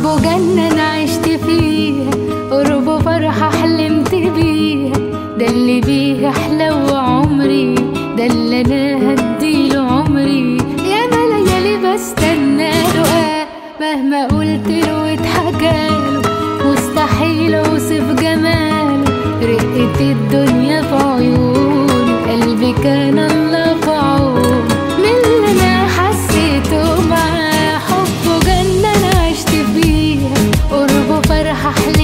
حبه جنة أنا عشت فيها قربه فرحة حلمت بيها ده اللي بيه أحلى عمري ده اللي أنا هديله عمري يا ليالي بستنى له مهما قلت له واتحكاله مستحيل أوصف جماله رقة الدنيا في عيونه قلبي كان الله في عونه من اللي أنا حسيته معاه حبه جنة أنا عشت فيها قربه فرحة حلوة